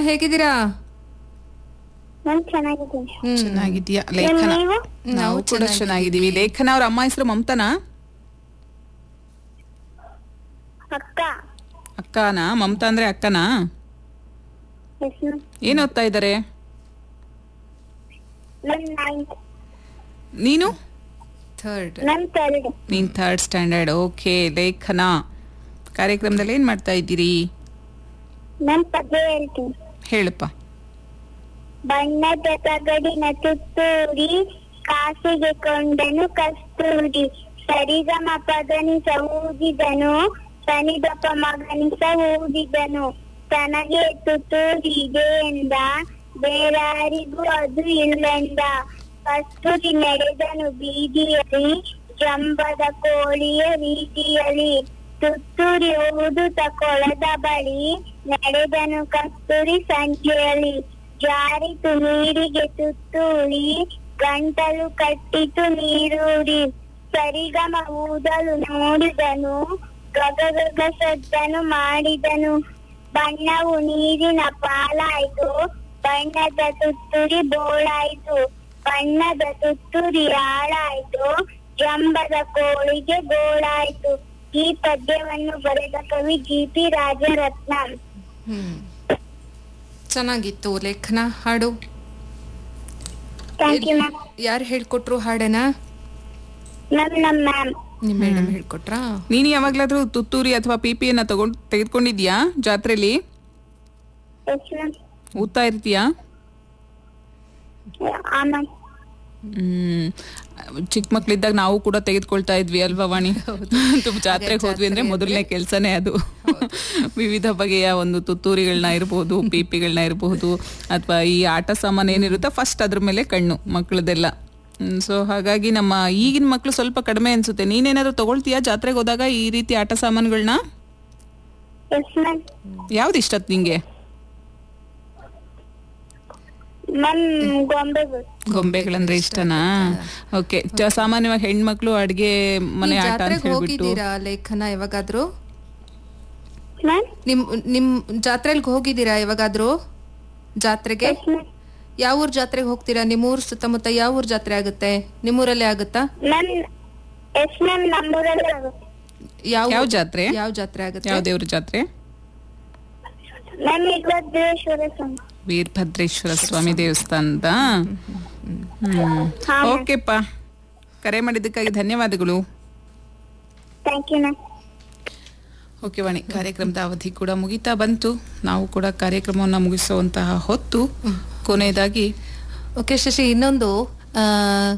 ಹೇಗಿದ್ದೀರಾ ನಾನ್ ಚೆನ್ನಾಗಿದ್ದೀನಿ ಹ್ಮ್ ಚೆನ್ನಾಗಿದ್ಯಾ ಲೇಖನ ನೀವು ನಾವು ಕೂಡ ಚೆನ್ನಾಗಿದ್ದೀವಿ ಲೇಖನ ಅವ್ರ ಅಮ್ಮ ಹೆಸರು ಮಮತಾನಾ ಅಕ್ಕ ಅಕ್ಕನಾ ಮಮತಾ ಅಂದ್ರೆ ಅಕ್ಕನಾ ಎಸ್ ಮ್ಯಾಮ್ ಏನ್ ಓದ್ತಾ ಇದ್ದಾರೆ ನನ್ ನೈನ್ತ್ ನೀನು ಥರ್ಡ್ ನನ್ ಥರ್ಡ್ ನೀನ್ ಥರ್ಡ್ ಸ್ಟ್ಯಾಂಡರ್ಡ್ ಓಕೆ ಲೇಖನ ಕಾರ್ಯಕ್ರಮದಲ್ಲಿ ಏನ್ ಮಾಡ್ತಾ ಇದ್ದೀರಿ ನನ್ ಪದ್ಯ ಹೇಳ್ತೀನಿ ಹೇಳಪ್ಪ ಬಣ್ಣದ ತಗಡಿನ ತುತ್ತೂರಿ ಕಾಸಿಗೆ ಕೊಂಡನು ಕಸ್ತೂರಿ ಸರಿಗಮ ಪದನಿಸ ಊದಿದನು ಸನಿದಪ ಮಗನಿಸ ಊದಿದನು ತನಗೆ ತುತ್ತೂರಿದೆ ಎಂದ ಬೇರಾರಿಗೂ ಅದು ಇಲ್ಲೆಂದ ಕಸ್ತೂರಿ ನಡೆದನು ಬೀದಿಯಲ್ಲಿ ಜಂಬದ ಕೋಳಿಯ ರೀತಿಯಲ್ಲಿ ತುತ್ತೂರಿ ಊದುತ್ತ ಕೊಳದ ಬಳಿ ನಡೆದನು ಕಸ್ತೂರಿ ಸಂಜೆಯಲ್ಲಿ ಜಾರಿತು ನೀರಿಗೆ ತುತ್ತೂರಿ ಗಂಟಲು ಕಟ್ಟಿತು ನೀರೂರಿ ಸರಿಗಮ ಊದಲು ನೋಡಿದನು ಗಗ ಗಗ ಸದ್ದನು ಮಾಡಿದನು ಬಣ್ಣವು ನೀರಿನ ಪಾಲಾಯ್ತು ಬಣ್ಣದ ತುತ್ತೂರಿ ಬೋಳಾಯ್ತು ಬಣ್ಣದ ತುತ್ತೂರಿ ಹಾಳಾಯ್ತು ಜಂಬದ ಕೋಳಿಗೆ ಗೋಳಾಯ್ತು ಈ ಪದ್ಯವನ್ನು ಬರೆದ ಕವಿ ಜಿ ಪಿ ರಾಜರತ್ನ ಹ್ಮ್ ಚೆನ್ನಾಗಿತ್ತು ಲೇಖನ ಹಾಡು ಥ್ಯಾಂಕ್ ಯು ಮ್ಯಾಮ್ ಯಾರು ಹೇಳ್ಕೊಟ್ರು ಹಾಡನ ಮ್ಯಾಮ್ ನಮ್ಮ ಮ್ಯಾಮ್ ನಿಮ್ ಮೇಡಮ್ ಹೇಳ್ಕೊಟ್ರಾ ನೀನು ಯಾವಾಗ್ಲಾದ್ರೂ ತುತ್ತೂರಿ ಅಥವಾ ಪಿಪಿಯನ್ನ ತಗೊಂಡ್ ತೆಗೆದುಕೊಂಡಿದ್ಯಾ ಜಾತ್ರೆಲಿ ಎಸ್ ಮ್ಯಾಮ್ ಊದ್ತಾ ಇರ್ತೀಯಾ ಆ ಮ್ಯಾಮ್ ಹ್ಮ್ ಚಿಕ್ಕ ಮಕ್ಳಿದ್ದಾಗ ನಾವು ಕೂಡ ತೆಗೆದುಕೊಳ್ತಾ ಇದ್ವಿ ಅಲ್ವಾ ವಾಣಿ ತುಂಬ ಜಾತ್ರೆಗೆ ಹೋದ್ವಿ ಅಂದ್ರೆ ಮೊದಲನೇ ಕೆಲ್ಸನೇ ಅದು ವಿವಿಧ ಬಗೆಯ ಒಂದು ತುತ್ತೂರಿಗಳನ್ನ ಇರಬಹುದು ಪಿಪಿಗಳನ್ನ ಇರಬಹುದು ಅಥವಾ ಈ ಆಟ ಸಾಮಾನು ಏನಿರುತ್ತೋ ಫಸ್ಟ್ ಅದ್ರ ಮೇಲೆ ಕಣ್ಣು ಮಕ್ಕಳದೆಲ್ಲ ಸೊ ಹಾಗಾಗಿ ನಮ್ಮ ಈಗಿನ ಮಕ್ಳು ಸ್ವಲ್ಪ ಕಡಿಮೆ ಅನ್ಸುತ್ತೆ ನೀನೇನಾದ್ರೂ ತಗೊಳ್ತೀಯಾ ಜಾತ್ರೆಗೆ ಹೋದಾಗ ಈ ರೀತಿ ಆಟ ಸಾಮಾನುಗಳನ್ನ ಎಸ್ ಮ್ಯಾಮ್ ಯಾವ್ದು ಇಷ್ಟ ನಿಂಗೆ ಮ್ಯಾಮ್ ಗೊಂಬೆಗಳು ಗೊಂಬೆಗಳಂದ್ರೆ ಇಷ್ಟನಾ ಓಕೆ ಸಾಮಾನ್ಯವಾಗಿ ಹೆಣ್ಮಕ್ಳು ಅಡ್ಗೆ ಮನೆ ಆಟ ಅಂತ ಜಾತ್ರೆಗೆ ಹೇಳ್ಬಿಟ್ಟು ಹೋಗಿದ್ದೀರಾ ಲೇಖನ ಯಾವಾಗಾದ್ರೂ ಮ್ಯಾಮ್ ನಿಮ್ ನಿಮ್ ಜಾತ್ರೆಗೆ ಹೋಗಿದ್ದೀರಾ ಯಾವಾಗಾದ್ರೂ ಜಾತ್ರೆಗೆ ಎಸ್ ಮ್ಯಾಮ್ ಯಾವ ಊರ್ ಜಾತ್ರೆಗೆ ಹೋಗ್ತೀರಾ ನಿಮ್ಮೂರ್ ಸುತ್ತಮುತ್ತ ಯಾವ ಊರ್ ಜಾತ್ರೆ ಆಗುತ್ತೆ ನಿಮ್ಮೂರಲ್ಲೇ ಆಗುತ್ತಾ ಮ್ಯಾಮ್ ಎಸ್ ಮ್ಯಾಮ್ ನಮ್ಮೂರಲ್ಲಿ ಆಗುತ್ತೆ ಯಾವ ಯಾವ ಜಾತ್ರೆ ಯಾವ ಜಾತ್ರೆ ಆಗುತ್ತೆ ಯಾವ ದೇವ್ರ ಜಾತ್ರೆ ಮ್ಯಾಮ್ ಇಗ್ಲೇಶ್ವರ ಸ್ವಾಮಿ ವೀರಭದ್ರೇಶ್ವರ ಸ್ವಾಮಿ ದೇವಸ್ಥಾನದ ಹ್ಮ್ ಹಾ ಓಕೆಪ್ಪ ಕರೆ ಮಾಡಿದ್ದಕ್ಕಾಗಿ ಧನ್ಯವಾದಗಳು thank you ma'am okay Vani ಕಾರ್ಯಕ್ರಮದ ಅವಧಿ ಕೂಡ ಮುಗಿತಾ ಬಂತು ನಾವು ಕೂಡ ಕಾರ್ಯಕ್ರಮವನ್ನು ಮುಗಿಸುವಂತಹ ಹೊತ್ತು ಕೊನೆಯದಾಗಿ ಓಕೆ ಶಶಿ ಇನ್ನೊಂದು ಆ,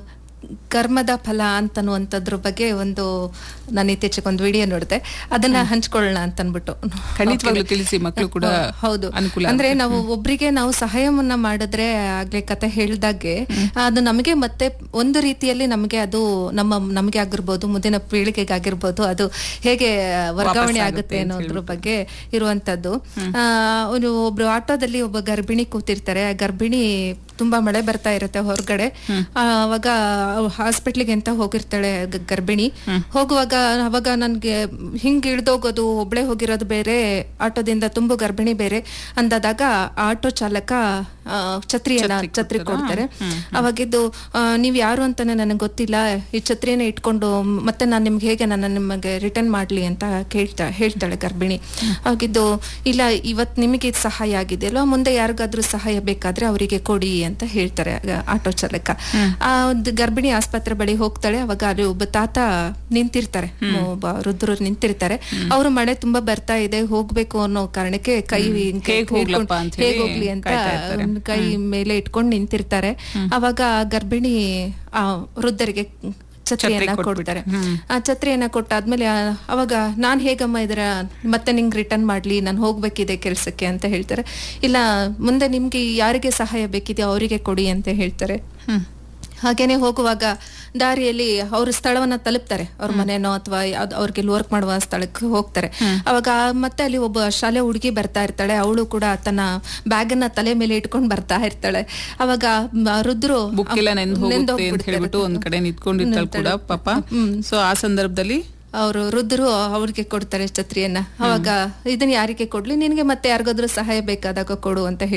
ಕರ್ಮದ ಫಲ ಅಂತನ್ನುವಂಥದ್ರ ಬಗ್ಗೆ ಒಂದು ನಾನು ಇತ್ತೀಚೆಗೆ ಒಂದು ವಿಡಿಯೋ ನೋಡಿದೆ ಅದನ್ನ ಹಂಚ್ಕೊಳ್ಳೋಣ ಅಂತ ಅನ್ಬಿಟ್ಟು ಖಂಡಿತವಾಗ್ಲೂ ತಿಳಿಸಿ ಮಕ್ಕಳು ಕೂಡ ಹ, ಹೌದು ಅನುಕೂಲ ಅಂದ್ರೆ ನಾವು ಒಬ್ರಿಗೆ ನಾವು ಸಹಾಯವನ್ನ ಮಾಡಿದ್ರೆ ಆಗ್ಲೇ ಕತೆ ಹೇಳ್ದಾಗೆ ಅದು ನಮಗೆ ಮತ್ತೆ ಒಂದು ರೀತಿಯಲ್ಲಿ ನಮಗೆ ಅದು ನಮ್ಮ ನಮಗೆ ಆಗಿರ್ಬೋದು ಮುಂದಿನ ಪೀಳಿಗೆಗೆ ಆಗಿರ್ಬೋದು ಅದು ಹೇಗೆ ವರ್ಗಾವಣೆ ಆಗುತ್ತೆ ಅನ್ನೋದ್ರ ಬಗ್ಗೆ ಇರುವಂತದ್ದು ಆ, ಒಂದು ಒಬ್ರು ಆಟೋದಲ್ಲಿ ಒಬ್ಬ ಗರ್ಭಿಣಿ ಕೂತಿರ್ತಾರೆ ಆ ಗರ್ಭಿಣಿ ತುಂಬಾ ಮಳೆ ಬರ್ತಾ ಇರುತ್ತೆ ಹೊರಗಡೆ ಆ, ಅವಾಗ ಹಾಸ್ಪಿಟ್ಲಿಗೆ ಅಂತ ಹೋಗಿರ್ತಾಳೆ ಗ- ಗರ್ಭಿಣಿ ಹೋಗುವಾಗ ಅವಾಗ ನನ್ಗೆ ಹಿಂಗ್ ಇಳ್ದೋಗೋದು ಒಬ್ಳೆ ಹೋಗಿರೋದು ಬೇರೆ ಆಟೋದಿಂದ ತುಂಬು ಗರ್ಭಿಣಿ ಬೇರೆ ಅಂದಾದಾಗ ಆಟೋ ಚಾಲಕ ಆ, ಛತ್ರಿಯನ್ನ ಛತ್ರಿ ಕೊಡ್ತಾರೆ ಅವಾಗಿದ್ದು ಆ, ನೀವ್ ಯಾರು ಅಂತಾನೆ ನನಗೆ ಗೊತ್ತಿಲ್ಲ ಈ ಛತ್ರಿಯನ್ನ ಇಟ್ಕೊಂಡು ಮತ್ತೆ ನಾನು ನಿಮ್ಗೆ ಹೇಗೆ ನನ್ನ ನಿಮಗೆ ರಿಟರ್ನ್ ಮಾಡ್ಲಿ ಅಂತ ಕೇಳ್ತಾ ಹೇಳ್ತಾಳೆ ಗರ್ಭಿಣಿ ಆಗಿದ್ದು ಇಲ್ಲ ಇವತ್ ನಿಮಗೆ ಇದು ಸಹಾಯ ಆಗಿದೆಯಲ್ವಾ ಮುಂದೆ ಯಾರಿಗಾದ್ರೂ ಸಹಾಯ ಬೇಕಾದ್ರೆ ಅವರಿಗೆ ಕೊಡಿ ಅಂತ ಹೇಳ್ತಾರೆ ಆಗ ಆಟೋ ಚಾಲಕ ಆ ಒಂದು ಗರ್ಭಿಣಿ ಆಸ್ಪತ್ರೆ ಬಳಿ ಹೋಗ್ತಾಳೆ ಅವಾಗ ಅಲ್ಲಿ ಒಬ್ಬ ತಾತ ನಿಂತಿರ್ತಾರೆ ಒಬ್ಬ ವೃದ್ಧರು ನಿಂತಿರ್ತಾರೆ ಅವರು ಮಳೆ ತುಂಬಾ ಬರ್ತಾ ಇದೆ ಹೋಗ್ಬೇಕು ಅನ್ನೋ ಕಾರಣಕ್ಕೆ ಕೈ ಹಿಂಗೆ ಹೇಗ್ ಹೋಗ್ಲಪ್ಪ ಅಂತ ಹೇಗ್ ಹೇಳಿ ಹೋಗ್ಲಿ ಅಂತ ಕಾಯ್ತಾ ಇರ್ತಾರೆ. ಒಂದ್ ಕೈ ಮೇಲೆ ಇಟ್ಕೊಂಡು ನಿಂತಿರ್ತಾರೆ ಅವಾಗ ಗರ್ಭಿಣಿ ಆ ವೃದ್ಧರಿಗೆ ಛತ್ರಿಯನ್ನ ಕೊಡ್ತಾರೆ ಆ ಛತ್ರಿಯನ್ನ ಕೊಟ್ಟಾದ್ಮೇಲೆ ಆ- ಅವಾಗ ನಾನ್ ಹೇಗಮ್ಮ ಇದರ ಮತ್ತೆ ನಿಂಗ್ ರಿಟರ್ನ್ ಮಾಡ್ಲಿ ನಾನು ಹೋಗ್ಬೇಕಿದೆ ಕೆಲ್ಸಕ್ಕೆ ಅಂತ ಹೇಳ್ತಾರೆ ಇಲ್ಲ ಮುಂದೆ ನಿಮ್ಗೆ ಯಾರಿಗೆ ಸಹಾಯ ಬೇಕಿದೆಯೋ ಅವರಿಗೆ ಕೊಡಿ ಅಂತ ಹೇಳ್ತಾರೆ ಹಾಗೇನೆ ಹೋಗುವಾಗ ದಾರಿಯಲ್ಲಿ ಅವ್ರ ಸ್ಥಳವನ್ನ ತಲುಪ್ತಾರೆ ಅವ್ರ ಮನೆನೋ ಅಥವಾ ಯಾವ್ದು ಅವ್ರಿಗೆ ವರ್ಕ್ ಮಾಡುವ ಸ್ಥಳಕ್ಕೆ ಹೋಗ್ತಾರೆ ಅವಾಗ ಮತ್ತೆ ಅಲ್ಲಿ ಒಬ್ಬ ಶಾಲೆ ಹುಡುಗಿ ಬರ್ತಾ ಇರ್ತಾಳೆ ಅವಳು ಕೂಡ ತನ್ನ ಬ್ಯಾಗ್ ಅನ್ನ ತಲೆ ಮೇಲೆ ಇಟ್ಕೊಂಡು ಬರ್ತಾ ಇರ್ತಾಳೆ ಅವಾಗ ಮ- ರುದ್ರು ಬುಕ್ ಎಲ್ಲ ನೆಂದು ಹೋಗುತ್ತೆ ಅಂತ ಹೇಳ್ಬಿಟ್ಟು ಒಂದ್ ಕಡೆ ನಿಂತ್ಕೊಂಡಿರ್ತಾಳೆ ಕೂಡ ಪಾಪ ಸೊ ಆ ಸಂದರ್ಭದಲ್ಲಿ ಅವರು ರುದ್ರು ಅವ್ರಿಗೆ ಕೊಡ್ತಾರೆ ಛತ್ರಿಯನ್ನ ಅವಾಗ ಇದನ್ನ ಯಾರಿಗೆ ಕೊಡ್ಲಿ ನಿನ್ಗೆ ಮತ್ತೆ ಯಾರಿಗಾದ್ರೂ ಸಹಾಯ ಬೇಕಾದಾಗ ಕೊಡು ಅಂತ ಹೇಳಿ